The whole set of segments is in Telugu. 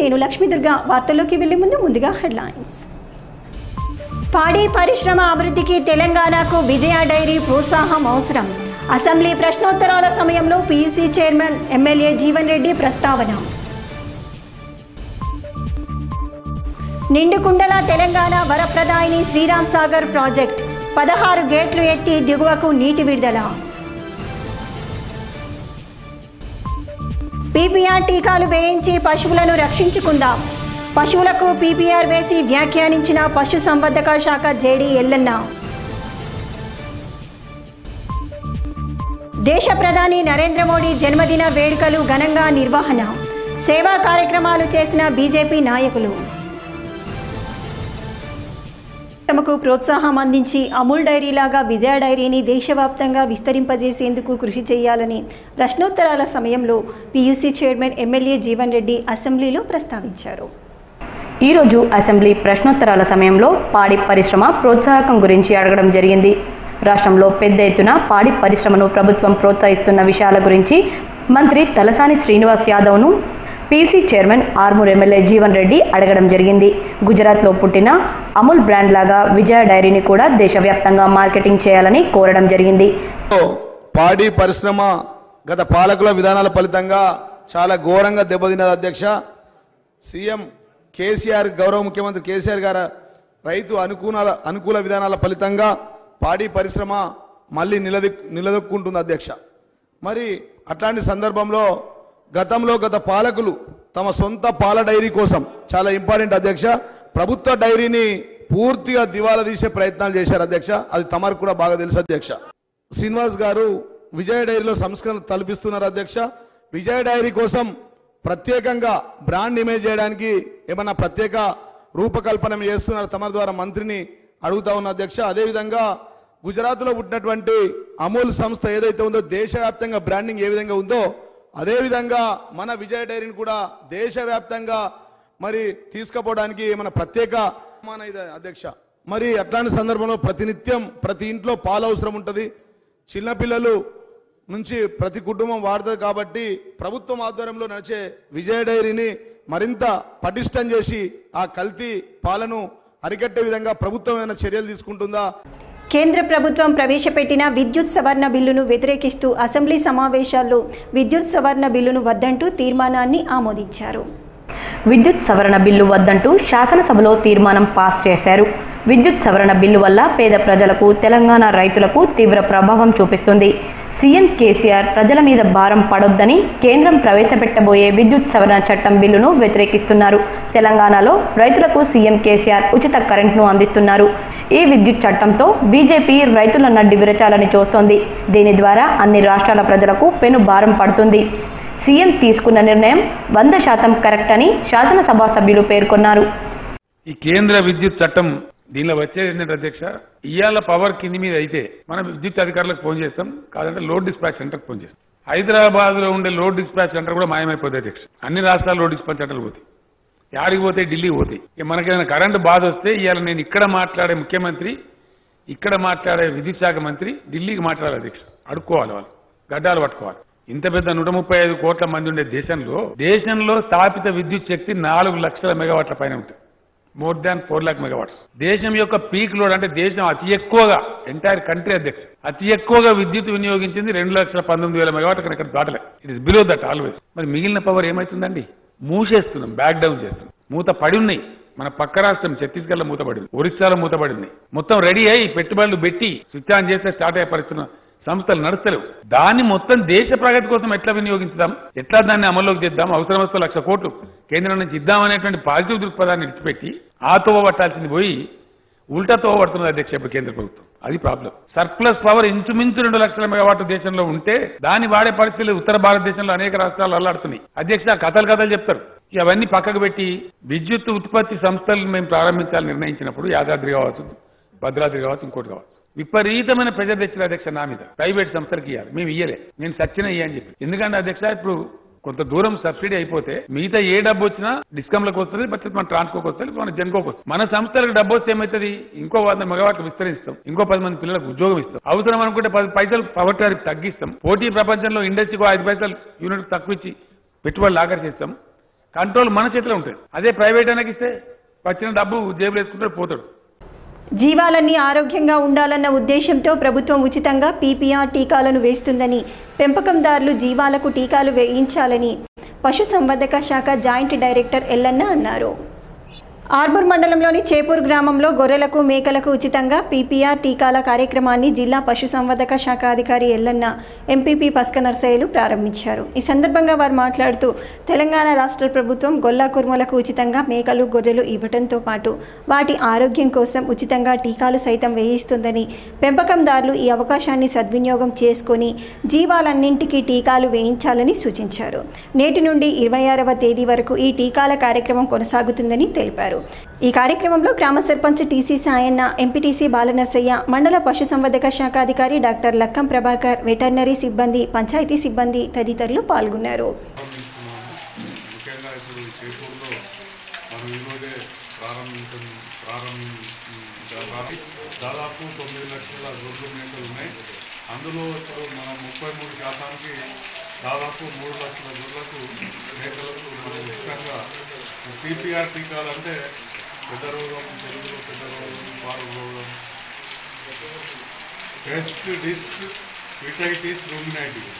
నేను లక్ష్మీదుర్గ వార్తల్లోకి వెళ్లే ముందు ముందుగా హెడ్లైన్స్ పాడి పరిశ్రమ అభివృద్ధికి తెలంగాణకు విజయ డైరీ ప్రోత్సాహం అవసరం అసెంబ్లీ ప్రశ్నోత్తరాల సమయంలో PC chairman MLA Jeevan Reddy ప్రస్తావన నిండుకుండల తెలంగాణ వరప్రదాయిని శ్రీరామ్ సాగర్ ప్రాజెక్ట్ పదహారు గేట్లు ఎత్తి దిగువకు నీటి విడుదల పీపీఆర్ టీకాలు వేయించి పశువులను రక్షించుకుందాం పశువులకు పీపీఆర్ వేసి వ్యాఖ్యానించిన పశు సంవర్ధక శాఖ జేడీ ఎల్లన్న దేశ ప్రధాని నరేంద్ర మోడీ జన్మదిన వేడుకలు ఘనంగా నిర్వహణ సేవా కార్యక్రమాలు చేసిన బీజేపీ నాయకులు తమకు ప్రోత్సాహం అందించి అమూల్ డైరీలాగా విజయ డైరీని దేశవ్యాప్తంగా విస్తరింపజేసేందుకు కృషి చేయాలని ప్రశ్నోత్తరాల సమయంలో PUC chairman MLA Jeevan Reddy అసెంబ్లీలో ప్రస్తావించారు ఈరోజు అసెంబ్లీ ప్రశ్నోత్తరాల సమయంలో పాడి పరిశ్రమ ప్రోత్సాహకం గురించి అడగడం జరిగింది రాష్ట్రంలో పెద్ద ఎత్తున పాడి పరిశ్రమను ప్రభుత్వం ప్రోత్సహిస్తున్న విషయాల గురించి మంత్రి తలసాని శ్రీనివాస్ యాదవ్ను PC chairman Armoor MLA Jeevan Reddy అడగడం జరిగింది గుజరాత్లో పుట్టిన అమూల్ బ్రాండ్ లాగా విజయ డైరీని కూడా దేశవ్యాప్తంగా మార్కెటింగ్ చేయాలని కోరడం జరిగింది పాడి పరిశ్రమ గత పాలకుల విధానాల ఫలితంగా చాలా ఘోరంగా దెబ్బతిన్నది అధ్యక్ష సీఎం కేసీఆర్ గౌరవ ముఖ్యమంత్రి కేసీఆర్ గారు రైతు అనుకూల అనుకూల విధానాల ఫలితంగా పాడి పరిశ్రమ మళ్ళీ నిలదొ నిలదొక్కుంటుంది అధ్యక్ష మరి అట్లాంటి సందర్భంలో గతంలో గత పాలకులు తమ సొంత పాల డైరీ కోసం చాలా ఇంపార్టెంట్ అధ్యక్ష ప్రభుత్వ డైరీని పూర్తిగా దివాలా తీసే ప్రయత్నాలు చేశారు అధ్యక్ష అది తమకు కూడా బాగా తెలుసు అధ్యక్ష శ్రీనివాస్ గారు విజయ డైరీలో సంస్కరణ తలపిస్తున్నారు అధ్యక్ష విజయ డైరీ కోసం ప్రత్యేకంగా బ్రాండ్ ఇమేజ్ చేయడానికి ఏమన్నా ప్రత్యేక రూపకల్పన చేస్తున్నారు తమ ద్వారా మంత్రిని అడుగుతా ఉన్న అధ్యక్ష అదేవిధంగా గుజరాత్లో పుట్టినటువంటి అమూల్ సంస్థ ఏదైతే ఉందో దేశవ్యాప్తంగా బ్రాండింగ్ ఏ విధంగా ఉందో అదేవిధంగా మన విజయ డైరీని కూడా దేశవ్యాప్తంగా మరి తీసుకుపోవడానికి ఏమైనా ప్రత్యేక మన ఇది అధ్యక్ష మరి అట్లాంటి సందర్భంలో ప్రతినిత్యం ప్రతి ఇంట్లో పాలు అవసరం ఉంటుంది చిన్నపిల్లలు నుంచి ప్రతి కుటుంబం వాడుతుంది కాబట్టి ప్రభుత్వం ఆధ్వర్యంలో నడిచే విజయ డైరీని మరింత పటిష్టం చేసి ఆ కల్తీ పాలను అరికట్టే విధంగా ప్రభుత్వం ఏమైనా చర్యలు తీసుకుంటుందా కేంద్ర ప్రభుత్వం ప్రవేశపెట్టిన విద్యుత్ సవరణ బిల్లును వ్యతిరేకిస్తూ అసెంబ్లీ సమావేశాల్లో విద్యుత్ సవరణ బిల్లును వద్దంటూ తీర్మానాన్ని ఆమోదించారు విద్యుత్ సవరణ బిల్లు వద్దంటూ శాసనసభలో తీర్మానం పాస్ చేశారు విద్యుత్ సవరణ బిల్లు వల్ల పేద ప్రజలకు తెలంగాణ రైతులకు తీవ్ర ప్రభావం చూపిస్తుంది సీఎం కేసీఆర్ ప్రజల మీద భారం పడొద్దని కేంద్రం ప్రవేశపెట్టబోయే విద్యుత్ సవరణ చట్టం బిల్లును వ్యతిరేకిస్తున్నారు తెలంగాణలో రైతులకు సీఎం కేసీఆర్ ఉచిత కరెంట్ను అందిస్తున్నారు ఈ విద్యుత్ చట్టంతో బీజేపీ రైతుల నడ్డి విరచాలని చూస్తోంది దీని ద్వారా అన్ని రాష్ట్రాల ప్రజలకు పెను భారం పడుతుంది సీఎం తీసుకున్న నిర్ణయం వంద శాతం కరెక్ట్ అని శాసనసభ సభ్యులు పేర్కొన్నారు ఈ కేంద్ర విద్యుత్ చట్టం దీనిలో వచ్చేది ఏంటంటే అధ్యక్ష ఇవాళ పవర్ కింది మీద అయితే మనం విద్యుత్ అధికారులకు ఫోన్ చేస్తాం కాదంటే లోడ్ డిస్పాచ్ సెంటర్కి ఫోన్ చేస్తాం హైదరాబాద్ లో ఉండే లోడ్ డిస్పాచ్ సెంటర్ కూడా మాయమైపోతుంది అధ్యక్ష అన్ని రాష్ట్రాల లోడ్ డిస్పాచ్ సెంటర్లు పోతాయి యాడికి పోతాయి ఢిల్లీకి పోతాయి ఇక మనకేదైనా కరెంటు బాధ వస్తే ఇవాళ నేను ఇక్కడ మాట్లాడే ముఖ్యమంత్రి ఇక్కడ మాట్లాడే విద్యుత్ శాఖ మంత్రి ఢిల్లీకి మాట్లాడాలి అధ్యక్ష అడుక్కోవాలి వాళ్ళు గడ్డాలు పట్టుకోవాలి ఇంత పెద్ద నూట ముప్పై ఐదు కోట్ల మంది ఉండే దేశంలో దేశంలో స్థాపిత విద్యుత్ శక్తి నాలుగు లక్షల మెగావాట్ల పైన ఉంటుంది more than four lakh megawatts దేశం యొక్క పీక్ లోడ్ అంటే దేశం అతి ఎక్కువగా ఎంటైర్ కంట్రీ అధ్యక్ష అతి ఎక్కువగా విద్యుత్ వినియోగించింది రెండు లక్షల పంతొమ్మిది వేల మెగావాట్ ఇక్కడ దాటలే it is below that always మరి మిగిలిన పవర్ ఏమైతుందండి మూసేస్తున్నాం బ్యాక్ డౌన్ చేస్తున్నాం మూత పడి ఉన్నాయి మన పక్క రాష్ట్రం ఛత్తీస్గఢ్ లో మూతపడింది ఒరిస్సాలో మూతపడింది మొత్తం రెడీ అయ్యి పెట్టుబడులు పెట్టి స్విచ్ ఆన్ చేస్తే స్టార్ట్ అయ్యే పరిస్థితులు సంస్థలు నడుస్తలేవు దాన్ని మొత్తం దేశ ప్రగతి కోసం ఎట్లా వినియోగించుదాం ఎట్లా దాన్ని అమల్లోకి చేద్దాం అవసరం వస్తే లక్ష కోట్లు కేంద్రం నుంచి ఇద్దామనేటువంటి పాజిటివ్ దృక్పథాన్ని విడిచిపెట్టి ఆ తోవ పట్టాల్సింది పోయి ఉల్టా తోవ పడుతున్నది అధ్యక్ష ఇప్పుడు కేంద్ర ప్రభుత్వం అది ప్రాబ్లం సర్ప్లస్ పవర్ ఇంచుమించు రెండు లక్షల మెగావాట్ దేశంలో ఉంటే దాన్ని వాడే పరిస్థితులు ఉత్తర భారతదేశంలో అనేక రాష్ట్రాలు అల్లాడుతున్నాయి అధ్యక్ష అవన్నీ కథలు చెప్తారు అవన్నీ పక్కకు పెట్టి విద్యుత్ ఉత్పత్తి సంస్థలు మేము ప్రారంభించాలని నిర్ణయించినప్పుడు యాదాద్రి కావచ్చు భద్రాద్రి కావచ్చు ఇంకోటి కావచ్చు విపరీతమైన ప్రెజర్ తెచ్చిన అధ్యక్ష నా మీద ప్రైవేట్ సంస్థలకు ఇవ్వాలి మేము ఇయ్యలే నేను సచ్చిన ఇయ్యని చెప్పి ఎందుకంటే అధ్యక్ష ఇప్పుడు కొంత దూరం సబ్సిడీ అయిపోతే మిగతా ఏ డబ్బు వచ్చినా డిస్కమ్లకు వస్తుంది బట్ మన ట్రాన్స్కోకి వస్తుంది మన జెన్కోకి వస్తుంది మన సంస్థలకు డబ్బు వస్తే ఏమవుతుంది ఇంకో వంద మెగావాట్లు విస్తరిస్తాం ఇంకో పది మంది పిల్లలకు ఉద్యోగం ఇస్తాం అవసరం అనుకుంటే పది పైసలు పవర్ టారిఫ్ తగ్గిస్తాం పోటీ ప్రపంచంలో ఇండస్ట్రీకి ఐదు పైసలు యూనిట్ తక్కువ ఇచ్చి పెట్టుబడులు ఆకర్షిస్తాం కంట్రోల్ మన చేతిలో ఉంటుంది అదే ప్రైవేట్ ఆయనకి ఇస్తే వచ్చిన డబ్బు జేబులు వేసుకుంటాడు పోతాడు జీవాలన్నీ ఆరోగ్యంగా ఉండాలన్న ఉద్దేశంతో ప్రభుత్వం ఉచితంగా పీపీఆర్ టీకాలను వేస్తుందని పెంపకందారులు జీవాలకు టీకాలు వేయించాలని పశుసంవర్ధక శాఖ జాయింట్ డైరెక్టర్ ఎల్లన్న అన్నారు ఆర్మూర్ మండలంలోని చేపూర్ గ్రామంలో గొర్రెలకు మేకలకు ఉచితంగా పీపీఆర్ టీకాల కార్యక్రమాన్ని జిల్లా పశుసంవర్ధక శాఖ అధికారి ఎల్లన్న ఎంపీపీ పస్క నర్సయ్యలు ప్రారంభించారు ఈ సందర్భంగా వారు మాట్లాడుతూ తెలంగాణ రాష్ట్ర ప్రభుత్వం గొల్లా కుర్మలకు ఉచితంగా మేకలు గొర్రెలు ఇవ్వడంతో పాటు వాటి ఆరోగ్యం కోసం ఉచితంగా టీకాలు సైతం వేయిస్తుందని పెంపకందారులు ఈ అవకాశాన్ని సద్వినియోగం చేసుకొని జీవాలన్నింటికీ టీకాలు వేయించాలని సూచించారు నేటి నుండి ఇరవై ఆరవ తేదీ వరకు ఈ టీకాల కార్యక్రమం కొనసాగుతుందని తెలిపారు ఈ కార్యక్రమంలో గ్రామ సర్పంచ్ టీసీ సాయన్న ఎంపీటీసీ బాలనర్సయ్య మండల పశుసంవర్ధక శాఖ అధికారి డాక్టర్ లక్కం ప్రభాకర్ వెటర్నరీ సిబ్బంది పంచాయతీ సిబ్బంది తదితరులు పాల్గొన్నారు ముఖ్యంగా ఇప్పుడు చేపూరులో మనం ఈరోజే ప్రారంభించం ప్రారంభించాలి దాదాపు తొమ్మిది లక్షల గొర్రెలు మేకలు ఉన్నాయి అందులో ఇప్పుడు మనం ముప్పై మూడు శాతానికి దాదాపు మూడు లక్షల గొర్రెలకు మేకలకు మనం ఉచితంగా పీపీఆర్ టీకాలు అంటే పెద్ద రోగం తెలుగులో పెద్ద రోగం పాలు రోగం టెస్ట్ డిస్క్ విటైటిస్ రూమినైటిస్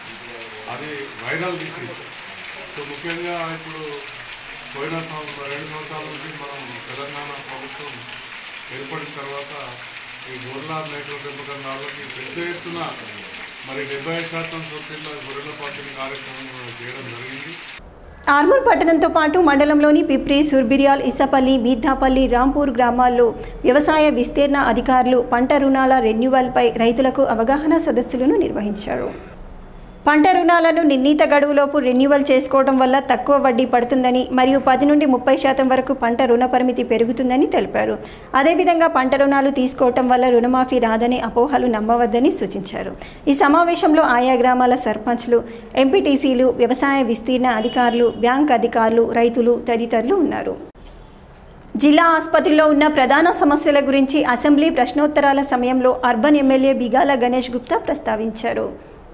అది వైరల్ డిసీజ్ సో ముఖ్యంగా ఇప్పుడు పోయిన సంవత్సరం రెండు సంవత్సరాల నుంచి మనం తెలంగాణ ప్రభుత్వం ఏర్పడిన తర్వాత ఈ గొర్రెల మేకల పెంపకందారులకి పెద్ద ఎత్తున మరి డెబ్బై ఐదు శాతం సొసైటీలో గొర్రెల పంపిణీ కార్యక్రమం చేయడం జరిగింది ఆర్మూర్ పట్టణంతో పాటు మండలంలోని పిప్రి సుర్బిరియాల్ ఇసపల్లి మీద్దాపల్లి రాంపూర్ గ్రామాల్లో వ్యవసాయ విస్తీర్ణ అధికారులు పంట రుణాల రెన్యువల్పై రైతులకు అవగాహన సదస్సులను నిర్వహించారు పంట రుణాలను నిర్ణీత గడువులోపు రెన్యువల్ చేసుకోవడం వల్ల తక్కువ వడ్డీ పడుతుందని మరియు పది నుండి ముప్పై శాతం వరకు పంట రుణ పరిమితి పెరుగుతుందని తెలిపారు అదేవిధంగా పంట రుణాలు తీసుకోవటం వల్ల రుణమాఫీ రాదనే అపోహలు నమ్మవద్దని సూచించారు ఈ సమావేశంలో ఆయా గ్రామాల సర్పంచ్లు ఎంపీటీసీలు వ్యవసాయ విస్తీర్ణ అధికారులు బ్యాంక్ అధికారులు రైతులు తదితరులు ఉన్నారు జిల్లా ఆసుపత్రిలో ఉన్న ప్రధాన సమస్యల గురించి అసెంబ్లీ ప్రశ్నోత్తరాల సమయంలో అర్బన్ ఎమ్మెల్యే బిగాల గణేష్ గుప్తా ప్రస్తావించారు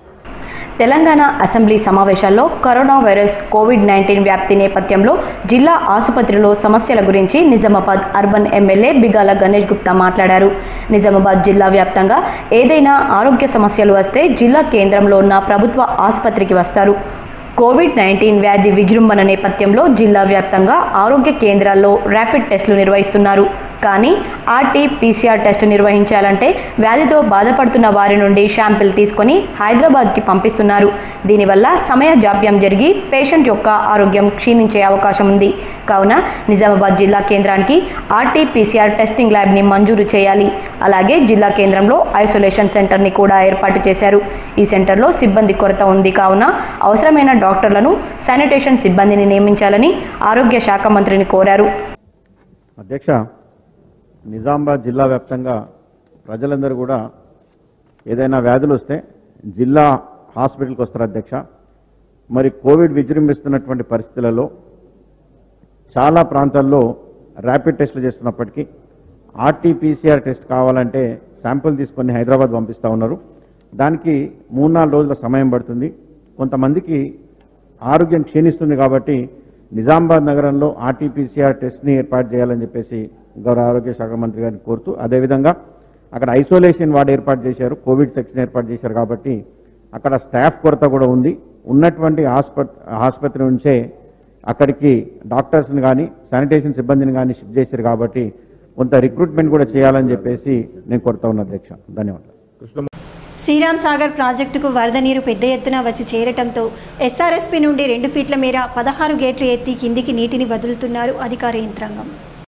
తెలంగాణ అసెంబ్లీ సమావేశాల్లో కరోనా వైరస్ కోవిడ్ నైన్టీన్ వ్యాప్తి నేపథ్యంలో జిల్లా ఆసుపత్రిలో సమస్యల గురించి నిజామాబాద్ అర్బన్ ఎమ్మెల్యే బిగాల గణేష్ గుప్తా మాట్లాడారు నిజామాబాద్ జిల్లా వ్యాప్తంగా ఏదైనా ఆరోగ్య సమస్యలు వస్తే జిల్లా కేంద్రంలో ఉన్న ప్రభుత్వ ఆసుపత్రికి వస్తారు కోవిడ్ నైన్టీన్ వ్యాధి విజృంభణ నేపథ్యంలో జిల్లా వ్యాప్తంగా ఆరోగ్య కేంద్రాల్లో ర్యాపిడ్ టెస్టులు నిర్వహిస్తున్నారు కానీ ఆర్టీ పీసీఆర్ టెస్టు నిర్వహించాలంటే వ్యాధితో బాధపడుతున్న వారి నుండి శాంపిల్ తీసుకొని హైదరాబాద్కి పంపిస్తున్నారు దీనివల్ల సమయ జాప్యం జరిగి పేషెంట్ యొక్క ఆరోగ్యం క్షీణించే అవకాశం ఉంది కావున నిజామాబాద్ జిల్లా కేంద్రానికి ఆర్టీ పీసీఆర్ టెస్టింగ్ ల్యాబ్ని మంజూరు చేయాలి అలాగే జిల్లా కేంద్రంలో ఐసోలేషన్ సెంటర్ని కూడా ఏర్పాటు చేశారు ఈ సెంటర్లో సిబ్బంది కొరత ఉంది కావున అవసరమైన డాక్టర్లను శానిటేషన్ సిబ్బందిని నియమించాలని ఆరోగ్య శాఖ మంత్రిని కోరారు అధ్యక్ష నిజామాబాద్ జిల్లా వ్యాప్తంగా ప్రజలందరూ కూడా ఏదైనా వ్యాధులు వస్తే జిల్లా హాస్పిటల్కి వస్తారు అధ్యక్ష మరి కోవిడ్ విజృంభిస్తున్నటువంటి పరిస్థితులలో చాలా ప్రాంతాల్లో ర్యాపిడ్ టెస్టులు చేస్తున్నప్పటికీ ఆర్టీపీసీఆర్ టెస్ట్ కావాలంటే శాంపుల్ తీసుకొని హైదరాబాద్ పంపిస్తూ ఉన్నారు దానికి మూడు నాలుగు రోజుల సమయం పడుతుంది కొంతమందికి ఆరోగ్యం క్షీణిస్తుంది కాబట్టి నిజామాబాద్ నగరంలో ఆర్టీపీసీఆర్ టెస్ట్ని ఏర్పాటు చేయాలని చెప్పేసి గౌరవ ఆరోగ్య శాఖ మంత్రి గారిని కోరుతూ అదేవిధంగా అక్కడ ఐసోలేషన్ వార్డు ఏర్పాటు చేశారు కోవిడ్ సెక్షన్ ఏర్పాటు చేశారు కాబట్టి అక్కడ స్టాఫ్ కొరత కూడా ఉంది ఉన్నటువంటి ఆసుపత్రి ఆసుపత్రి నుంచే అక్కడికి డాక్టర్స్ని కానీ శానిటేషన్ సిబ్బందిని కానీ షిఫ్ట్ చేశారు కాబట్టి కొంత రిక్రూట్మెంట్ కూడా చేయాలని చెప్పేసి నేను కోరుతా ఉన్నా అధ్యక్ష ధన్యవాదాలు శ్రీరామ్ సాగర్ ప్రాజెక్టుకు వరద నీరు పెద్ద ఎత్తున వచ్చి చేరటంతో ఎస్ఆర్ఎస్పీ నుండి రెండు ఫీట్ల మేర పదహారు గేట్లు ఎత్తి కిందికి నీటిని వదులుతున్నారు అధికార యంత్రాంగం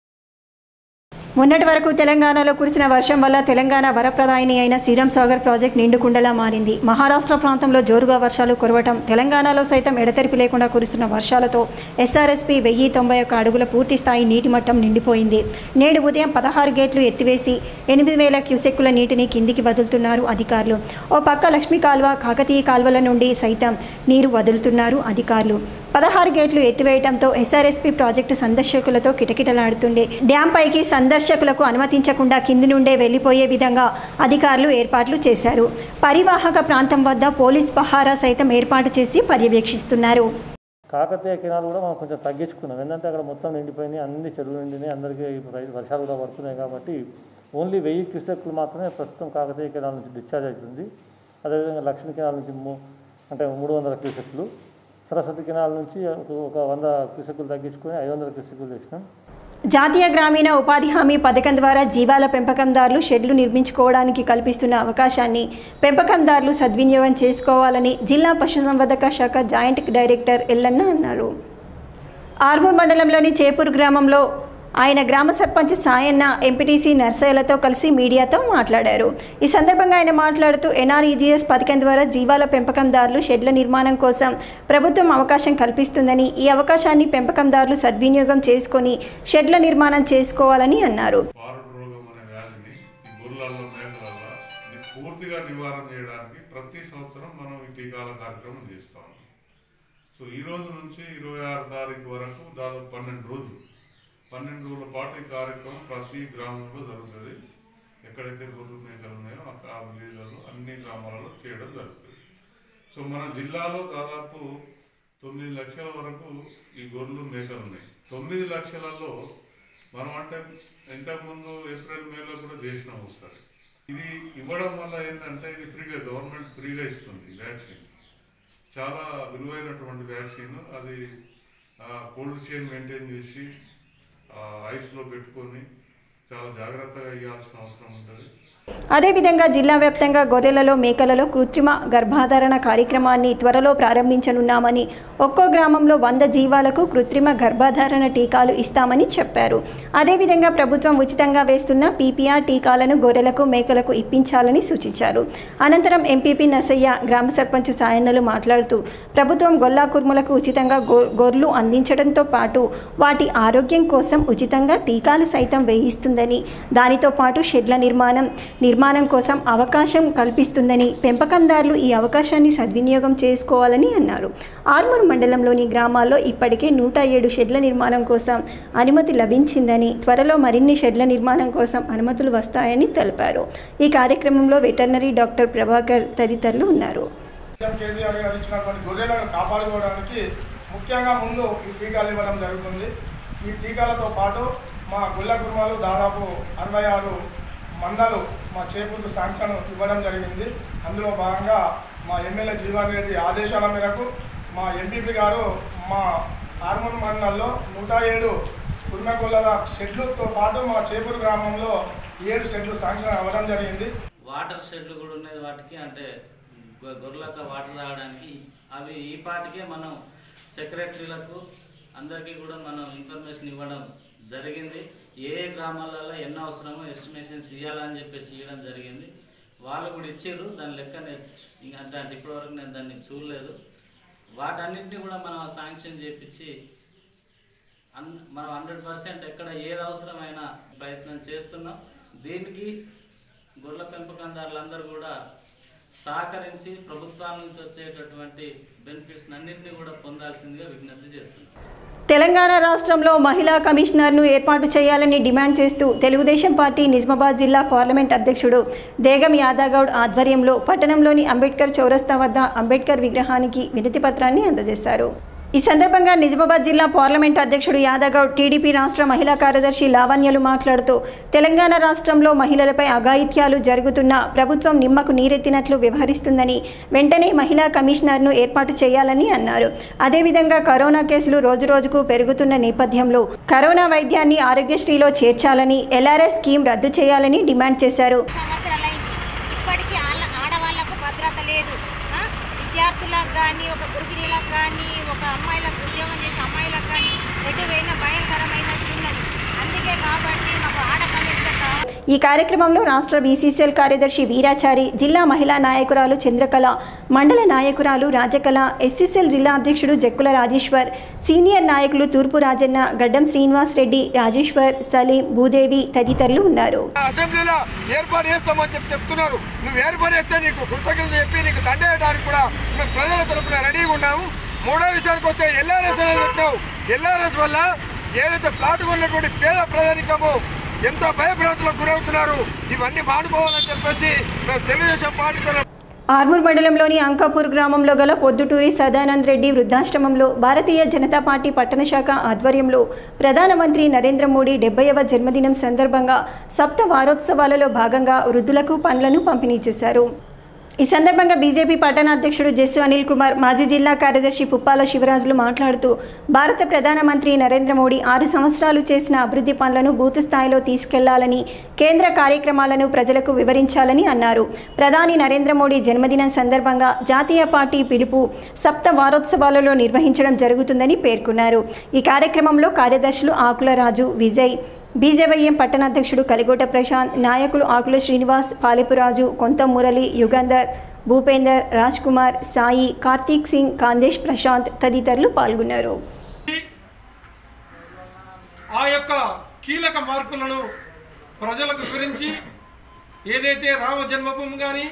మొన్నటి వరకు తెలంగాణలో కురిసిన వర్షం వల్ల తెలంగాణ వరప్రదాయిని అయిన శ్రీరామ్ సాగర్ ప్రాజెక్ట్ నిండుకుండలా మారింది మహారాష్ట్ర ప్రాంతంలో జోరుగా వర్షాలు కురవటం తెలంగాణలో సైతం ఎడతెరిపి లేకుండా కురుస్తున్న వర్షాలతో ఎస్ఆర్ఎస్పీ వెయ్యి తొంభై ఒక్క అడుగుల పూర్తి స్థాయి నీటి మట్టం నిండిపోయింది నేడు ఉదయం పదహారు గేట్లు ఎత్తివేసి ఎనిమిది వేల క్యూసెక్కుల నీటిని కిందికి వదులుతున్నారు అధికారులు ఓ పక్క లక్ష్మీ కాల్వ కాకతీయ కాల్వల నుండి సైతం నీరు వదులుతున్నారు అధికారులు పదహారు గేట్లు ఎత్తివేయడంతో ఎస్ఆర్ఎస్పీ ప్రాజెక్టు సందర్శకులతో కిటకిటలాడుతుండే డ్యాం పైకి సందర్శకులకు అనుమతించకుండా కింది నుండే వెళ్లిపోయే విధంగా అధికారులు ఏర్పాట్లు చేశారు పరివాహక ప్రాంతం వద్ద పోలీస్ పహారా సైతం ఏర్పాటు చేసి పర్యవేక్షిస్తున్నారు కాకతీయ కెనాల్ కూడా మనం కొంచెం తగ్గించుకున్నాం ఎందుకంటే అక్కడ మొత్తం నిండిపోయినాయి అన్ని చెరువులు నిండినాయి అందరికీ ఇప్పుడు రైతు వర్షాలు కూడా పడుతున్నాయి కాబట్టి ఓన్లీ వెయ్యి క్యూసెక్లు మాత్రమే ప్రస్తుతం కాకతీయ కెనాల్ నుంచి డిశ్చార్జ్ అవుతుంది అదేవిధంగా లక్ష్మీ కెనాల్ నుంచి మూ అంటే మూడు వందల క్యూసెక్లు సరస్వతి కెనాల్ నుంచి ఒక- ఒక వంద క్యూసెక్లు తగ్గించుకొని ఐదు వందల క్యూసెక్లు చేసినాం జాతీయ గ్రామీణ ఉపాధి హామీ పథకం ద్వారా జీవాల పెంపకందారులు షెడ్లు నిర్మించుకోవడానికి కల్పిస్తున్న అవకాశాన్ని పెంపకందారులు సద్వినియోగం చేసుకోవాలని జిల్లా పశుసంవర్ధక శాఖ జాయింట్ డైరెక్టర్ ఎల్లన్న అన్నారు ఆర్మూర్ మండలంలోని చేపూర్ గ్రామంలో ఆయన గ్రామ సర్పంచ్ సాయన్న ఎంపీటీసీ నర్సయ్యలతో కలిసి మీడియాతో మాట్లాడారు ఈ సందర్భంగా ఆయన మాట్లాడుతూ ఎన్ఆర్ఈజీఎస్ పథకం ద్వారా జీవాల పెంపకందారులు షెడ్ల నిర్మాణం కోసం ప్రభుత్వం అవకాశం కల్పిస్తుందని ఈ అవకాశాన్ని పెంపకందారులు సద్వినియోగం చేసుకొని షెడ్ల నిర్మాణం చేసుకోవాలని అన్నారు పారుడు రోగం అనే వ్యాధిని ఈ గొర్రెలలో మేకలలో ని- పూర్తిగా నివారణ చేయడానికి ప్రతి సంవత్సరం మనం ఈ టీకాల కార్యక్రమం చేస్తాం సో ఈ రోజు నుంచి ఇరవై ఆరు తారీఖు వరకు దాదాపు పన్నెండు రోజులు పన్నెండు రోజుల పాటు ఈ కార్యక్రమం ప్రతి గ్రామంలో జరుగుతుంది ఎక్కడైతే గొర్రెలు మేకలు ఉన్నాయో ఆ- ఆ విలేజ్లలో అన్ని గ్రామాలలో చేయడం జరుగుతుంది సో మన జిల్లాలో దాదాపు తొమ్మిది లక్షల వరకు ఈ గొర్రెలు మేకలు ఉన్నాయి తొమ్మిది లక్షలలో మనం అంటే ఇంతకుముందు ఏప్రిల్ మేలో కూడా చేసినాం ఒకసారి ఇది ఇవ్వడం వల్ల ఏంటంటే ఇది ఫ్రీగా గవర్నమెంట్ ఫ్రీగా ఇస్తుంది వ్యాక్సిన్ చాలా విలువైనటువంటి వ్యాక్సిన్ అది కోల్డ్ చైన్ మెయింటైన్ చేసి ఐస్లో పెట్టుకొని చాలా జాగ్రత్తగా ఇవ్వాల్సిన అవసరం ఉంటుంది అదేవిధంగా జిల్లా వ్యాప్తంగా గొర్రెలలో మేకలలో కృత్రిమ గర్భాధారణ కార్యక్రమాన్ని త్వరలో ప్రారంభించనున్నామని ఒక్కో గ్రామంలో వంద జీవాలకు కృత్రిమ గర్భాధారణ టీకాలు ఇస్తామని చెప్పారు అదేవిధంగా ప్రభుత్వం ఉచితంగా వేస్తున్న పీపీఆర్ టీకాలను గొర్రెలకు మేకలకు ఇప్పించాలని సూచించారు అనంతరం ఎంపీపీ నసయ్య గ్రామ సర్పంచ్ సాయన్నలు మాట్లాడుతూ ప్రభుత్వం గొల్లా కుర్ములకు ఉచితంగా గొ గొర్రెలు అందించడంతో పాటు వాటి ఆరోగ్యం కోసం ఉచితంగా టీకాలు సైతం వేయిస్తుందని దానితో పాటు షెడ్ల నిర్మాణం నిర్మాణం కోసం అవకాశం కల్పిస్తుందని పెంపకందారులు ఈ అవకాశాన్ని సద్వినియోగం చేసుకోవాలని అన్నారు ఆర్మూర్ మండలంలోని గ్రామాల్లో ఇప్పటికే నూట ఏడు షెడ్ల నిర్మాణం కోసం అనుమతి లభించిందని త్వరలో మరిన్ని షెడ్ల నిర్మాణం కోసం అనుమతులు వస్తాయని తెలిపారు ఈ కార్యక్రమంలో వెటర్నరీ డాక్టర్ ప్రభాకర్ తదితరులు ఉన్నారు సీఎం కేసీఆర్ గారు ఇచ్చినటువంటి గొర్రెలను కాపాడుకోవడానికి ముఖ్యంగా ముందు ఈ టీకాలు ఇవ్వడం జరుగుతుంది ఈ టీకాలతో పాటు మా గుల్ల కుర్మాలు దాదాపు అరవై ఆరు మందలు మా చేపూరు శాంక్షన్ ఇవ్వడం జరిగింది అందులో భాగంగా మా ఎమ్మెల్యే జీవన్ రెడ్డి ఆదేశాల మేరకు మా ఎంపీపీ గారు మా హార్మోన్ మండలంలో నూట ఏడు కుర్మగొల్లల షెడ్లతో పాటు మా చేపూరు గ్రామంలో ఏడు షెడ్లు శాంక్షన్ అవ్వడం జరిగింది వాటర్ షెడ్లు కూడా ఉన్నాయి వాటికి అంటే గొ- గొర్రెలకు వాటర్ తాగడానికి అవి ఈ పాటికే మనం సెక్రటరీలకు అందరికీ కూడా మనం ఇన్ఫర్మేషన్ ఇవ్వడం జరిగింది ఏ ఏ గ్రామాలలో ఎన్ని అవసరమో ఎస్టిమేషన్స్ ఇవ్వాలని చెప్పేసి ఇవ్వడం జరిగింది వాళ్ళు కూడా ఇచ్చారు దాని లెక్క నేను చూ- ఇంకా అంటే అంటే ఇప్పటివరకు నేను దాన్ని చూడలేదు వాటన్నింటినీ కూడా మనం శాంక్షన్ చేపించి అన్ మనం హండ్రెడ్ పర్సెంట్ ఎక్కడ ఏది అవసరమైన ప్రయత్నం చేస్తున్నాం దీనికి గొర్రెల పెంపకందారులందరూ కూడా సహకరించి ప్రభుత్వాల నుంచి వచ్చేటటువంటి బెనిఫిట్స్ అన్నింటినీ కూడా పొందాల్సిందిగా విజ్ఞప్తి చేస్తున్నాం తెలంగాణ రాష్ట్రంలో మహిళా కమిషనర్ను ఏర్పాటు చేయాలని డిమాండ్ చేస్తూ తెలుగుదేశం పార్టీ నిజామాబాద్ జిల్లా పార్లమెంట్ అధ్యక్షుడు దేగం యాదాగౌడ్ ఆధ్వర్యంలో పట్టణంలోని అంబేద్కర్ చౌరస్తా వద్ద అంబేద్కర్ విగ్రహానికి వినతి పత్రాన్ని అందజేశారు ఈ సందర్భంగా నిజామాబాద్ జిల్లా పార్లమెంట్ అధ్యక్షుడు యాదగౌడ్ టీడీపీ రాష్ట్ర మహిళా కార్యదర్శి లావణ్యలు మాట్లాడుతూ తెలంగాణ రాష్ట్రంలో మహిళలపై అఘాయిత్యాలు జరుగుతున్నా ప్రభుత్వం నిమ్మకు నీరెత్తినట్లు వ్యవహరిస్తుందని వెంటనే మహిళా కమిషనర్ను ఏర్పాటు చేయాలని అన్నారు అదేవిధంగా కరోనా కేసులు రోజురోజుకు పెరుగుతున్న నేపథ్యంలో కరోనా వైద్యాన్ని ఆరోగ్యశ్రీలో చేర్చాలని ఎల్ఆర్ఎస్ స్కీమ్ రద్దు చేయాలని డిమాండ్ చేశారు సంవత్సరాలైంది ఇప్పటికీ ఆళ్ళ ఆడవాళ్ళకు భద్రత లేదు ఆ? విద్యార్థులకు కానీ ఒక గృహిణీలకు కానీ ఒక అమ్మాయిలకు ఉద్యోగం చేసే అమ్మాయిలకు కానీ ఎటు పోయినా భయంకరమైనది ఉన్నది అందుకే కాబట్టి మాకు ఆడ కమిషన్ కావాలి ఈ కార్యక్రమంలో రాష్ట్ర బీసీసీఎల్ కార్యదర్శి వీరాచారి జిల్లా మహిళా నాయకురాలు చంద్రకళ మండల నాయకురాలు రాజకళ ఎస్సీసీఎల్ జిల్లా అధ్యక్షుడు జక్కుల రాజేశ్వర్ సీనియర్ నాయకులు తూర్పు రాజన్న గడ్డం శ్రీనివాస్ రెడ్డి రాజేశ్వర్ సలీం భూదేవి తదితరులు ఉన్నారు అసెంబ్లీలో ఏర్పాటు చేస్తామని చెప్పి చెప్తున్నారు నువ్వు ఏర్పాటు చేస్తే నీకు కృతజ్ఞత చెప్పి నీకు దండేయడానికి కూడా మేము ప్రజల తరపున రెడీగా ఉన్నాము మూడో విషయానికి వస్తే ఎల్ఆర్ఎస్ అనేది పెట్టావు ఎల్ఆర్ఎస్ వల్ల ఏదైతే ప్లాట్ ఉన్నటువంటి పేద ప్రజానికము ఎంతో భయభ్రాంతులకు గురవుతున్నారు ఇవన్నీ మానుకోవాలని చెప్పేసి మేము తెలుగుదేశం పార్టీ తరఫున ఆర్మూర్ మండలంలోని అంకాపూర్ గ్రామంలో గల పొద్దుటూరి సదానంద్ రెడ్డి వృద్ధాశ్రమంలో భారతీయ జనతా పార్టీ పట్టణ శాఖ ఆధ్వర్యంలో ప్రధానమంత్రి నరేంద్ర మోడీ డెబ్బైవ జన్మదినం సందర్భంగా సప్త వారోత్సవాలలో భాగంగా వృద్ధులకు పండ్లను పంపిణీ చేశారు ఈ సందర్భంగా బీజేపీ పట్టణ అధ్యక్షుడు జస్సు అనిల్ కుమార్ మాజీ జిల్లా కార్యదర్శి పుప్పాల శివరాజులు మాట్లాడుతూ భారత ప్రధానమంత్రి నరేంద్ర మోడీ ఆరు సంవత్సరాలు చేసిన అభివృద్ధి పనులను బూత్ స్థాయిలో తీసుకెళ్లాలని కేంద్ర కార్యక్రమాలను ప్రజలకు వివరించాలని అన్నారు ప్రధాని నరేంద్ర మోడీ జన్మదినం సందర్భంగా జాతీయ పార్టీ పిలుపు సప్త వారోత్సవాలలో నిర్వహించడం జరుగుతుందని పేర్కొన్నారు ఈ కార్యక్రమంలో కార్యదర్శులు ఆకుల రాజు విజయ్ బీజేవైఎం పట్టణాధ్యక్షుడు కలిగోట ప్రశాంత్ నాయకులు ఆకుల శ్రీనివాస్ పాలెపురాజు కొంత మురళి యుగంధర్ భూపేందర్ రాజ్ కుమార్ సాయి కార్తీక్ సింగ్ కాందేశ్ ప్రశాంత్ తదితరులు పాల్గొన్నారు ఆ యొక్క కీలక మార్పులను ప్రజలకు వివరించి ఏదైతే రామ జన్మభూమి కానీ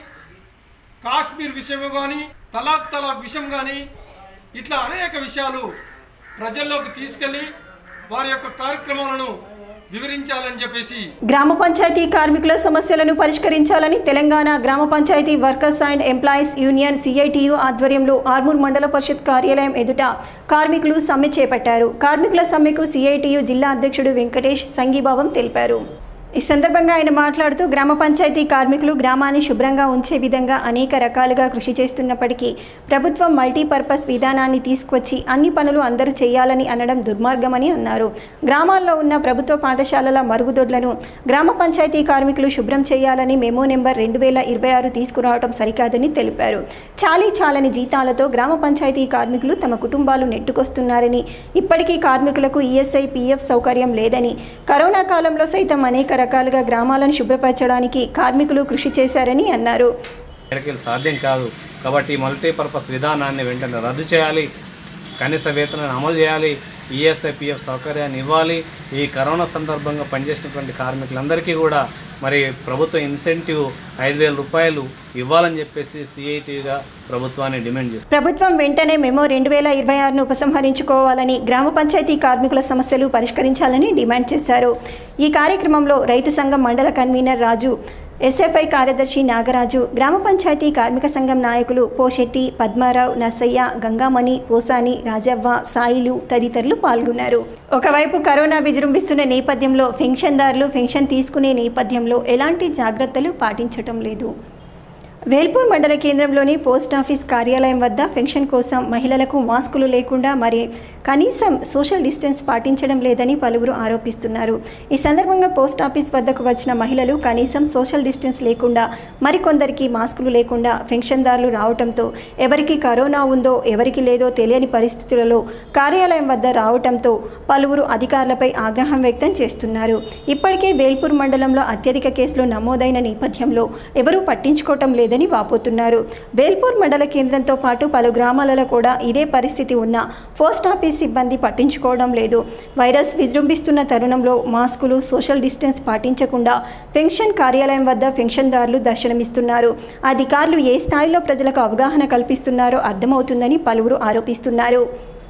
కాశ్మీర్ విషయం కానీ తలాక్ తలాక్ విషయం కానీ ఇట్లా అనేక విషయాలు ప్రజల్లోకి తీసుకెళ్ళి వారి యొక్క కార్యక్రమాలను వివరించాలని చెప్పేసి గ్రామ పంచాయతీ కార్మికుల సమస్యలను పరిష్కరించాలని తెలంగాణ గ్రామ panchayat workers and employees union CITU ఆధ్వర్యంలో ఆర్మూర్ మండల పరిషత్ కార్యాలయం ఎదుట కార్మికులు సమ్మె చేపట్టారు కార్మికుల సమ్మెకు సిఐటియు జిల్లా అధ్యక్షుడు వెంకటేష్ సంఘీభావం తెలిపారు ఈ సందర్భంగా ఆయన మాట్లాడుతూ గ్రామ పంచాయతీ కార్మికులు గ్రామాన్ని శుభ్రంగా ఉంచే విధంగా అనేక రకాలుగా కృషి చేస్తున్నప్పటికీ ప్రభుత్వం మల్టీపర్పస్ విధానాన్ని తీసుకొచ్చి అన్ని పనులు అందరూ చేయాలని అనడం దుర్మార్గమని అన్నారు గ్రామాల్లో ఉన్న ప్రభుత్వ పాఠశాలల మరుగుదొడ్లను గ్రామ పంచాయతీ కార్మికులు శుభ్రం చేయాలని మెమో నెంబర్ రెండు వేల ఇరవై ఆరు తీసుకురావడం సరికాదని తెలిపారు చాలీ చాలని జీతాలతో గ్రామ పంచాయతీ కార్మికులు తమ కుటుంబాలు నెట్టుకొస్తున్నారని ఇప్పటికీ కార్మికులకు ఈఎస్ఐ పీఎఫ్ సౌకర్యం లేదని కరోనా కాలంలో సైతం అనేక రకాలుగా గ్రామాలను శుభ్రపరచడానికి కార్మికులు కృషి చేశారని అన్నారు ఎక్కడికి సాధ్యం కాదు కాబట్టి మల్టీపర్పస్ విధానాన్ని వెంటనే రద్దు చేయాలి కనీస వేతనాన్ని అమలు చేయాలి ఈఎస్ఐ పిఎఫ్ సౌకర్యాన్ని ఇవ్వాలి ఈ కరోనా సందర్భంగా పనిచేసినటువంటి కార్మికులందరికీ కూడా మరి ప్రభుత్వ ఇన్సెంటివ్ ఐదు వేల రూపాయలు ఇవ్వాలని చెప్పేసి సిఐటిగా ప్రభుత్వాన్ని డిమాండ్ చేస్తుంది ప్రభుత్వం వెంటనే మెమో రెండు వేల ఇరవై ఆరును ఉపసంహరించుకోవాలని గ్రామ పంచాయతీ కార్మికుల సమస్యలు పరిష్కరించాలని డిమాండ్ చేశారు ఈ కార్యక్రమంలో రైతు సంఘం మండల కన్వీనర్ రాజు ఎస్ఎఫ్ఐ కార్యదర్శి నాగరాజు గ్రామ పంచాయతీ కార్మిక సంఘం నాయకులు పోషెట్టి పద్మారావు నర్సయ్య గంగామణి పోసాని రాజవ్వ సాయిలు తదితరులు పాల్గొన్నారు ఒకవైపు కరోనా విజృంభిస్తున్న నేపథ్యంలో పెన్షన్దారులు పెన్షన్ తీసుకునే నేపథ్యంలో ఎలాంటి జాగ్రత్తలు పాటించటం లేదు వేల్పూర్ మండల కేంద్రంలోని పోస్ట్ ఆఫీస్ కార్యాలయం వద్ద పెన్షన్ కోసం మహిళలకు మాస్కులు లేకుండా మరి కనీసం సోషల్ డిస్టెన్స్ పాటించడం లేదని పలువురు ఆరోపిస్తున్నారు ఈ సందర్భంగా పోస్ట్ ఆఫీస్ వద్దకు వచ్చిన మహిళలు కనీసం సోషల్ డిస్టెన్స్ లేకుండా మరికొందరికి మాస్కులు లేకుండా పెన్షన్దారులు రావడంతో ఎవరికి కరోనా ఉందో ఎవరికి లేదో తెలియని పరిస్థితులలో కార్యాలయం వద్ద రావడంతో పలువురు అధికారులపై ఆగ్రహం వ్యక్తం చేస్తున్నారు ఇప్పటికే వేల్పూర్ మండలంలో అత్యధిక కేసులు నమోదైన నేపథ్యంలో ఎవరూ పట్టించుకోవటం లేదని వాపోతున్నారు వేల్పూర్ మండల కేంద్రంతో పాటు పలు గ్రామాలలో కూడా ఇదే పరిస్థితి ఉన్న పోస్ట్ ఆఫీస్ సిబ్బంది పట్టించుకోవడం లేదు వైరస్ విజృంభిస్తున్న తరుణంలో మాస్కులు సోషల్ డిస్టెన్స్ పాటించకుండా పెన్షన్ కార్యాలయం వద్ద పెన్షన్దారులు దర్శనమిస్తున్నారు అధికారులు ఏ స్థాయిలో ప్రజలకు అవగాహన కల్పిస్తున్నారో అర్థమవుతుందని పలువురు ఆరోపిస్తున్నారు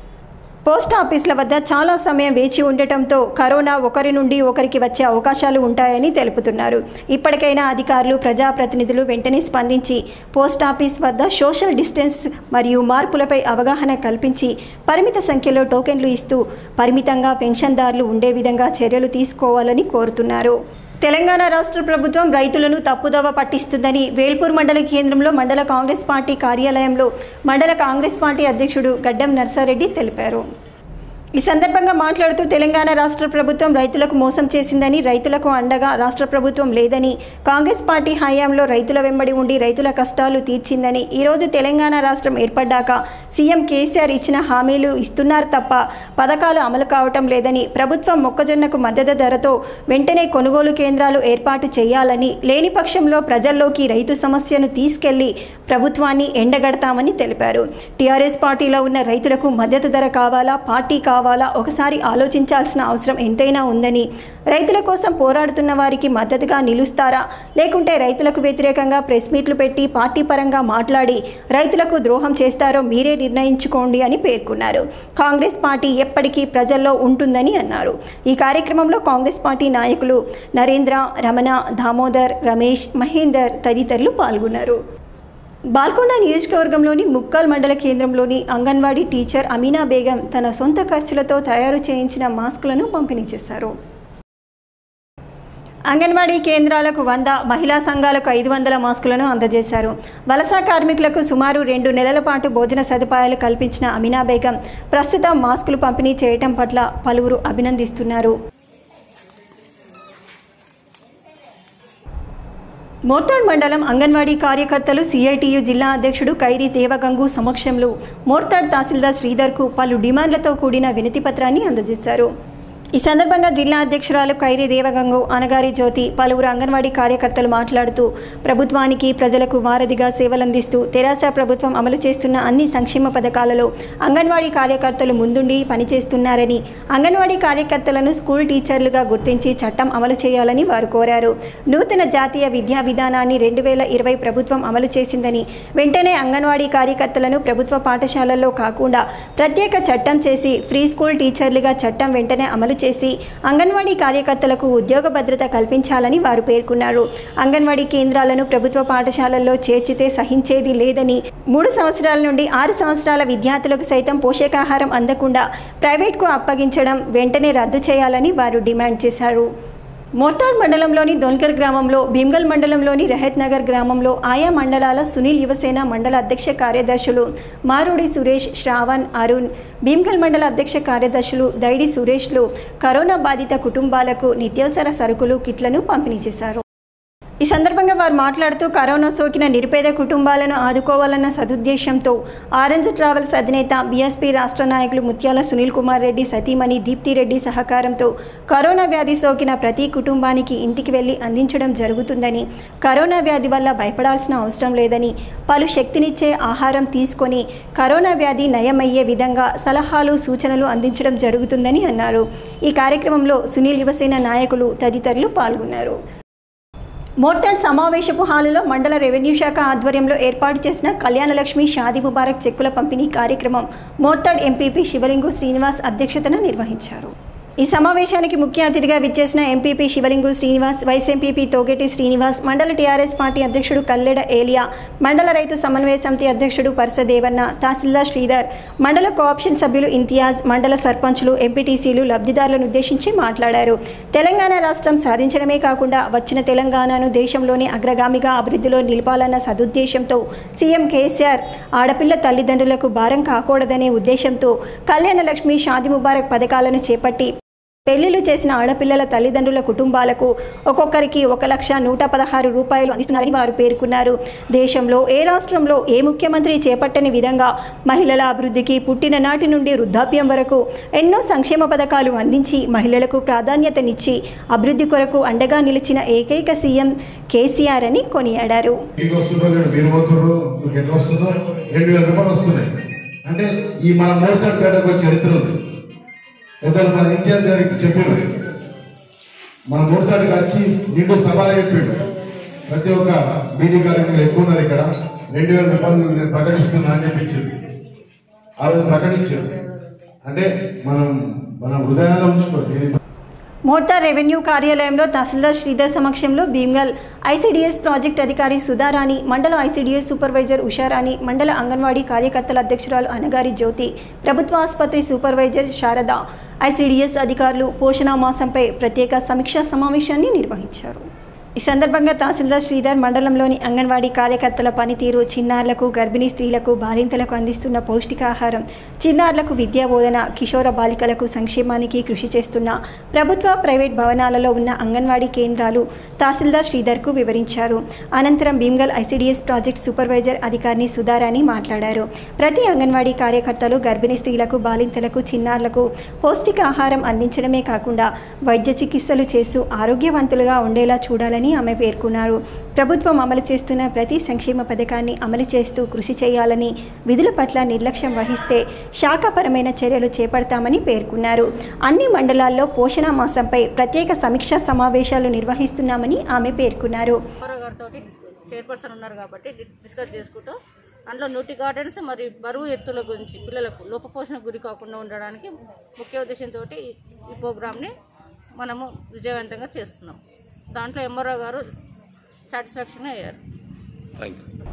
పోస్ట్ ఆఫీసుల వద్ద చాలా సమయం వేచి ఉండటంతో కరోనా ఒకరి నుండి ఒకరికి వచ్చే అవకాశాలు ఉంటాయని తెలుపుతున్నారు ఇప్పటికైనా అధికారులు ప్రజాప్రతినిధులు వెంటనే స్పందించి పోస్ట్ ఆఫీస్ వద్ద సోషల్ డిస్టెన్స్ మరియు మార్పులపై అవగాహన కల్పించి పరిమిత సంఖ్యలో టోకెన్లు ఇస్తూ పరిమితంగా పెన్షన్దారులు ఉండే విధంగా చర్యలు తీసుకోవాలని కోరుతున్నారు తెలంగాణ రాష్ట్ర ప్రభుత్వం రైతులను తప్పుదోవ పట్టిస్తుందని వేల్పూర్ మండల కేంద్రంలో మండల కాంగ్రెస్ పార్టీ కార్యాలయంలో మండల కాంగ్రెస్ పార్టీ అధ్యక్షుడు గడ్డం నర్సారెడ్డి తెలిపారు ఈ సందర్భంగా మాట్లాడుతూ తెలంగాణ రాష్ట్ర ప్రభుత్వం రైతులకు మోసం చేసిందని రైతులకు అండగా రాష్ట్ర ప్రభుత్వం లేదని కాంగ్రెస్ పార్టీ హయాంలో రైతుల వెంబడి ఉండి రైతుల కష్టాలు తీర్చిందని ఈరోజు తెలంగాణ రాష్ట్రం ఏర్పడ్డాక సీఎం కేసీఆర్ ఇచ్చిన హామీలు ఇస్తున్నారు తప్ప పథకాలు అమలు కావటం లేదని ప్రభుత్వం మొక్కజొన్నకు మద్దతు ధరతో వెంటనే కొనుగోలు కేంద్రాలు ఏర్పాటు చేయాలని లేని పక్షంలో ప్రజల్లోకి రైతు సమస్యను తీసుకెళ్లి ప్రభుత్వాన్ని ఎండగడతామని తెలిపారు టీఆర్ఎస్ పార్టీలో ఉన్న రైతులకు మద్దతు ధర కావాలా పార్టీ కావాలా ఒకసారి ఆలోచించాల్సిన అవసరం ఎంతైనా ఉందని రైతుల కోసం పోరాడుతున్న వారికి మద్దతుగా నిలుస్తారా లేకుంటే రైతులకు వ్యతిరేకంగా ప్రెస్ మీట్లు పెట్టి పార్టీ పరంగా మాట్లాడి రైతులకు ద్రోహం చేస్తారో మీరే నిర్ణయించుకోండి అని పేర్కొన్నారు కాంగ్రెస్ పార్టీ ఎప్పటికీ ప్రజల్లో ఉంటుందని అన్నారు ఈ కార్యక్రమంలో కాంగ్రెస్ పార్టీ నాయకులు నరేంద్ర రమణ దామోదర్ రమేష్ మహేందర్ తదితరులు పాల్గొన్నారు బాల్కొండ నియోజకవర్గంలోని ముక్కాల్ మండల కేంద్రంలోని అంగన్వాడీ టీచర్ అమీనా బేగం తన సొంత ఖర్చులతో తయారు చేయించిన మాస్కులను పంపిణీ చేశారు అంగన్వాడీ కేంద్రాలకు వంద మహిళా సంఘాలకు ఐదు వందల మాస్కులను అందజేశారు వలస కార్మికులకు సుమారు రెండు నెలల పాటు భోజన సదుపాయాలు కల్పించిన అమీనా బేగం ప్రస్తుతం మాస్కులు పంపిణీ చేయటం పట్ల పలువురు అభినందిస్తున్నారు మోర్తాడ్ మండలం అంగన్వాడీ కార్యకర్తలు సిఐటియు జిల్లా అధ్యక్షుడు కైరి దేవగంగు సమక్షంలో మోర్తాడ్ తహసీల్దార్ శ్రీధర్కు పలు డిమాండ్లతో కూడిన వినతి పత్రాన్ని అందజేశారు ఈ సందర్భంగా జిల్లా అధ్యక్షురాలు ఖైరీ దేవగంగు అనగారి జ్యోతి పలువురు అంగన్వాడీ కార్యకర్తలు మాట్లాడుతూ ప్రభుత్వానికి ప్రజలకు వారధిగా సేవలందిస్తూ తెరాస ప్రభుత్వం అమలు చేస్తున్న అన్ని సంక్షేమ పథకాలలో అంగన్వాడీ కార్యకర్తలు ముందుండి పనిచేస్తున్నారని అంగన్వాడీ కార్యకర్తలను స్కూల్ టీచర్లుగా గుర్తించి చట్టం అమలు చేయాలని వారు కోరారు నూతన జాతీయ విద్యా విధానాన్ని రెండు వేల ఇరవై ప్రభుత్వం అమలు చేసిందని వెంటనే అంగన్వాడీ కార్యకర్తలను ప్రభుత్వ పాఠశాలల్లో కాకుండా ప్రత్యేక చట్టం చేసి ఫ్రీ స్కూల్ టీచర్లుగా చట్టం వెంటనే అమలు చేసి అంగన్వాడీ కార్యకర్తలకు ఉద్యోగ భద్రత కల్పించాలని వారు పేర్కొన్నారు అంగన్వాడీ కేంద్రాలను ప్రభుత్వ పాఠశాలల్లో చేర్చితే సహించేది లేదని మూడు సంవత్సరాల నుండి ఆరు సంవత్సరాల విద్యార్థులకు సైతం పోషకాహారం అందకుండా ప్రైవేట్కు అప్పగించడం వెంటనే రద్దు చేయాలని వారు డిమాండ్ చేశారు మోర్తాడ్ మండలంలోని దొన్కర్ గ్రామంలో భీమ్గల్ మండలంలోని రెహత్ నగర్ గ్రామంలో ఆయా మండలాల సునీల్ యువసేన మండల అధ్యక్ష కార్యదర్శులు మారూడి సురేష్ శ్రావణ్ అరుణ్ భీమ్గల్ మండల అధ్యక్ష కార్యదర్శులు దైడి సురేష్లు కరోనా బాధిత కుటుంబాలకు నిత్యావసర సరుకులు కిట్లను పంపిణీ చేశారు ఈ సందర్భంగా వారు మాట్లాడుతూ కరోనా సోకిన నిరుపేద కుటుంబాలను ఆదుకోవాలన్న సదుద్దేశంతో ఆరెంజ్ ట్రావెల్స్ అధినేత బీఎస్పీ రాష్ట్ర నాయకులు ముత్యాల సునీల్ కుమార్ రెడ్డి సతీమణి దీప్తి రెడ్డి సహకారంతో కరోనా వ్యాధి సోకిన ప్రతి కుటుంబానికి ఇంటికి వెళ్లి అందించడం జరుగుతుందని కరోనా వ్యాధి వల్ల భయపడాల్సిన అవసరం లేదని పలు శక్తినిచ్చే ఆహారం తీసుకొని కరోనా వ్యాధి నయమయ్యే విధంగా సలహాలు సూచనలు అందించడం జరుగుతుందని అన్నారు ఈ కార్యక్రమంలో సునీల్ యువసేన నాయకులు తదితరులు పాల్గొన్నారు మోర్టాడ్ సమావేశపు హాలులో మండల రెవెన్యూ శాఖ ఆధ్వర్యంలో ఏర్పాటు చేసిన కళ్యాణలక్ష్మి షాదీ ముబారక్ చెక్కుల పంపిణీ కార్యక్రమం మోర్తాడ్ ఎంపీపీ శివలింగు శ్రీనివాస్ అధ్యక్షతన నిర్వహించారు ఈ సమావేశానికి ముఖ్య అతిథిగా విచ్చేసిన MPP Shivalingu Srinivas vice MPP Togeti Srinivas మండల టీఆర్ఎస్ పార్టీ అధ్యక్షుడు కల్లెడ ఏలియా మండల రైతు సమన్వయ సమితి అధ్యక్షుడు పర్స దేవన్న తహసీల్దార్ శ్రీధర్ మండల కోఆప్షన్ సభ్యులు ఇంతియాజ్ మండల సర్పంచ్లు ఎంపీటీసీలు లబ్ధిదారులను ఉద్దేశించి మాట్లాడారు తెలంగాణ రాష్ట్రం సాధించడమే కాకుండా వచ్చిన తెలంగాణను దేశంలోని అగ్రగామిగా అభివృద్ధిలో నిలపాలన్న సదుద్దేశంతో సీఎం కేసీఆర్ ఆడపిల్ల తల్లిదండ్రులకు భారం కాకూడదనే ఉద్దేశంతో కళ్యాణ లక్ష్మి షాది ముబారక్ పథకాలను చేపట్టి పెళ్లిళ్లు చేసిన ఆడపిల్లల తల్లిదండ్రుల కుటుంబాలకు ఒక్కొక్కరికి ఒక లక్ష నూట పదహారు రూపాయలు అందిస్తున్నారని వారు పేర్కొన్నారు దేశంలో ఏ రాష్ట్రంలో ఏ ముఖ్యమంత్రి చేపట్టని విధంగా మహిళల అభివృద్ధికి పుట్టిన నాటి నుండి వృద్ధాప్యం వరకు ఎన్నో సంక్షేమ పథకాలు అందించి మహిళలకు ప్రాధాన్యతనిచ్చి అభివృద్ధి కొరకు అండగా నిలిచిన ఏకైక సీఎం కేసీఆర్ అని కొనియాడారు మీకు వస్తుందో లేదు మీరు పోతుండ్రో మీకు ఎట్లా వస్తుందో రెండు వేల రూపాయలు వస్తున్నాయి అంటే ఈ మన మోర్తాడు పేటకు వచ్చే చరిత్ర ఉంది పెద్దలు మన ఇంతియాజ్ గారికి చెప్పారు మన మోర్తాడికి వచ్చి నిండు సభలో చెప్పిండు ప్రతి ఒక్క మీటింగ్ కార్యక్రమాలు ఎక్కువ ఉన్నారు ఇక్కడ రెండు వేల రూపాయలు నేను ప్రకటిస్తున్నా అని చెప్పించింది ఆ రోజు ప్రకటించారు అంటే మనం మన హృదయాల్లో ఉంచుకోండి ఇది మోటార్ రెవెన్యూ కార్యాలయంలో తహసీల్దార్ శ్రీధర్ సమక్షంలో భీమ్గల్ ఐసీడీఎస్ ప్రాజెక్ట్ అధికారి సుధారాణి మండల ఐసీడీఎస్ సూపర్వైజర్ ఉషారాణి మండల అంగన్వాడీ కార్యకర్తల అధ్యక్షురాలు అనగారి జ్యోతి ప్రభుత్వ ఆసుపత్రి సూపర్వైజర్ శారద ఐసీడీఎస్ అధికారులు పోషణ మాసంపై ప్రత్యేక సమీక్షా సమావేశాన్ని నిర్వహించారు ఈ సందర్భంగా తహసీల్దార్ శ్రీధర్ మండలంలోని అంగన్వాడీ కార్యకర్తల పనితీరు చిన్నారులకు గర్భిణీ స్త్రీలకు బాలింతలకు అందిస్తున్న పౌష్టికాహారం చిన్నారులకు విద్యా బోధన కిషోర బాలికలకు సంక్షేమానికి కృషి చేస్తున్న ప్రభుత్వ ప్రైవేట్ భవనాలలో ఉన్న అంగన్వాడీ కేంద్రాలు తహసీల్దార్ శ్రీధర్కు వివరించారు అనంతరం భీమ్గల్ ఐసీడీఎస్ ప్రాజెక్ట్ సూపర్వైజర్ అధికారిని సుధారాణి మాట్లాడారు ప్రతి అంగన్వాడీ కార్యకర్తలు గర్భిణీ స్త్రీలకు బాలింతలకు చిన్నారులకు పౌష్టికాహారం అందించడమే కాకుండా వైద్య చికిత్సలు చేస్తూ ఆరోగ్యవంతులుగా ఉండేలా చూడాలని ఆమె పేర్కొన్నారు ప్రభుత్వం అమలు చేస్తున్న ప్రతి సంక్షేమ పథకాన్ని అమలు చేస్తూ కృషి చేయాలని విధుల పట్ల నిర్లక్ష్యం వహిస్తే శాఖపరమైన చర్యలు చేపడతామని పేర్కొన్నారు అన్ని మండలాల్లో పోషణ మాసంపై ప్రత్యేక సమీక్షా సమావేశాలు నిర్వహిస్తున్నామని ఆమె పేర్కొన్నారు గారితో చైర్పర్సన్ ఉన్నారు కాబట్టి డి- డిస్కస్ చేసుకుంటూ అందులో నోటి గార్డెన్స్ మరి బరువు ఎత్తుల గురించి పిల్లలకు లోపపోషణ గురి కాకుండా ఉండడానికి ముఖ్య ఉద్దేశంతో ఈ ప్రోగ్రామ్ని మనము విజయవంతంగా చేస్తున్నాం దాంట్లో ఎంఆర్ఓ గారు సాటిస్ఫాక్షన్ అయ్యారు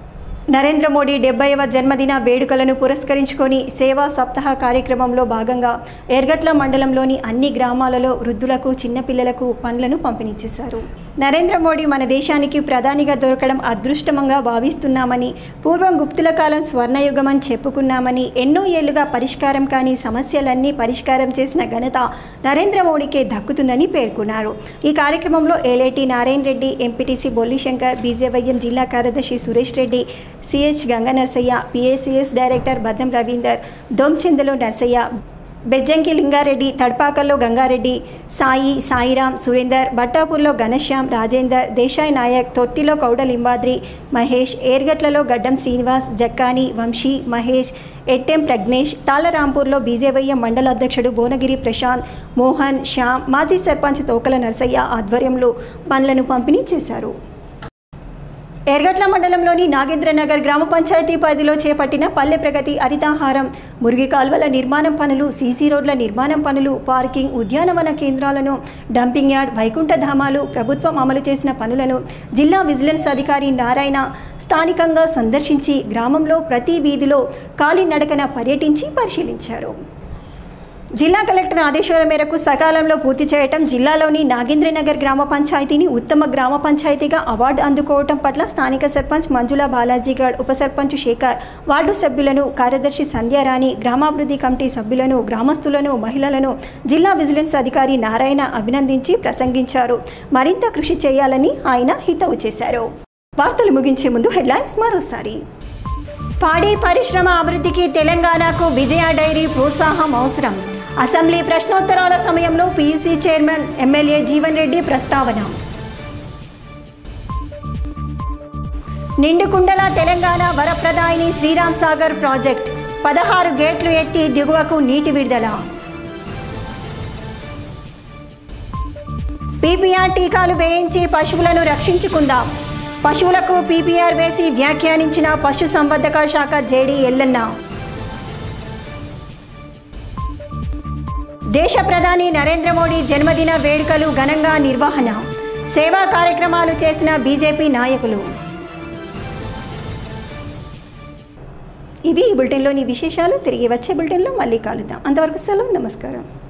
నరేంద్ర మోడీ డెబ్బైవ జన్మదిన వేడుకలను పురస్కరించుకొని సేవా సప్తాహ కార్యక్రమంలో భాగంగా ఎర్గట్ల మండలంలోని అన్ని గ్రామాలలో వృద్ధులకు చిన్నపిల్లలకు పండ్లను పంపిణీ చేశారు నరేంద్ర మోడీ మన దేశానికి ప్రధానిగా దొరకడం అదృష్టంగా భావిస్తున్నామని పూర్వం గుప్తుల కాలం స్వర్ణయుగమని చెప్పుకున్నామని ఎన్నో ఏళ్లుగా పరిష్కారం కాని సమస్యలన్నీ పరిష్కారం చేసిన ఘనత నరేంద్ర మోడీకే దక్కుతుందని పేర్కొన్నారు ఈ కార్యక్రమంలో ఏలేటి నారాయణ రెడ్డి ఎంపీటీసీ బొల్లి శంకర్ బీజేవైఎం జిల్లా కార్యదర్శి Suresh Reddy CH Ganga Narsaiah PACS director Baddam Ravinder దొంచెందలో నర్సయ్య బెజ్జంకి లింగారెడ్డి తడ్పాకల్లో గంగారెడ్డి సాయి సాయిరాం సురేందర్ బట్టాపూర్లో ఘనశ్యామ్ రాజేందర్ దేశాయ్ నాయక్ తొట్టిలో కౌడ లింబాద్రి మహేష్ ఏర్గట్లలో గడ్డం శ్రీనివాస్ జక్కాని వంశీ మహేష్ ఎట్టెం ప్రజ్ఞేష్ తాళరాంపూర్లో బీజేవైఎం మండల అధ్యక్షుడు భువనగిరి ప్రశాంత్ మోహన్ శ్యామ్ మాజీ సర్పంచ్ తోకల నర్సయ్య ఆధ్వర్యంలో పనులను పంపిణీ చేశారు ఎర్గట్ల మండలంలోని నాగేంద్రనగర్ గ్రామ పంచాయతీ పరిధిలో చేపట్టిన పల్లె ప్రగతి హరితాహారం మురిగి కాల్వల నిర్మాణం పనులు సీసీ రోడ్ల నిర్మాణం పనులు పార్కింగ్ ఉద్యానవన కేంద్రాలను డంపింగ్ యార్డ్ వైకుంఠధామాలు ప్రభుత్వం అమలు చేసిన పనులను జిల్లా విజిలెన్స్ అధికారి నారాయణ స్థానికంగా సందర్శించి గ్రామంలో ప్రతి వీధిలో కాలినడకన పర్యటించి పరిశీలించారు జిల్లా కలెక్టర్ ఆదేశాల మేరకు సకాలంలో పూర్తి చేయటం జిల్లాలోని నాగేంద్రనగర్ గ్రామ పంచాయతీని ఉత్తమ గ్రామ పంచాయతీగా అవార్డు అందుకోవటం పట్ల స్థానిక సర్పంచ్ మంజుల బాలాజీగఢ్ ఉప సర్పంచ్ శేఖర్ వార్డు సభ్యులను కార్యదర్శి సంధ్యారాణి గ్రామాభివృద్ధి కమిటీ సభ్యులను గ్రామస్తులను మహిళలను జిల్లా విజిలెన్స్ అధికారి నారాయణ అభినందించి ప్రసంగించారు మరింత కృషి చేయాలని ఆయన హితవు చేశారు వార్తలు ముగించే ముందు హెడ్లైన్స్ మరోసారి పాడి పరిశ్రమ అభివృద్ధికి తెలంగాణకు విజయ డైరీ ప్రోత్సాహం అవసరం అసెంబ్లీ ప్రశ్నోత్తరాల సమయంలో PC chairman MLA Jeevan Reddy ప్రస్తావన నిండుకుండల తెలంగాణ వరప్రదాయిని శ్రీరామ్ సాగర్ ప్రాజెక్ట్ పదహారు గేట్లు ఎత్తి దిగువకు నీటి విడుదల పీపీఆర్ టీకాలు వేయించి పశువులను రక్షించుకుందాం పశువులకు పీపీఆర్ వేసి వ్యాఖ్యానించిన పశు సంవర్ధక శాఖ జేడీ ఎల్లన్న దేశ ప్రధాని నరేంద్ర మోడీ జన్మదిన వేడుకలు ఘనంగా నిర్వహణ సేవా కార్యక్రమాలు చేసిన బీజేపీ నాయకులు ఇవి ఈ బులెటిన్లోని విశేషాలు తిరిగి వచ్చే బులెటిన్లో మళ్ళీ కలుద్దాం అంతవరకు సెలవు నమస్కారం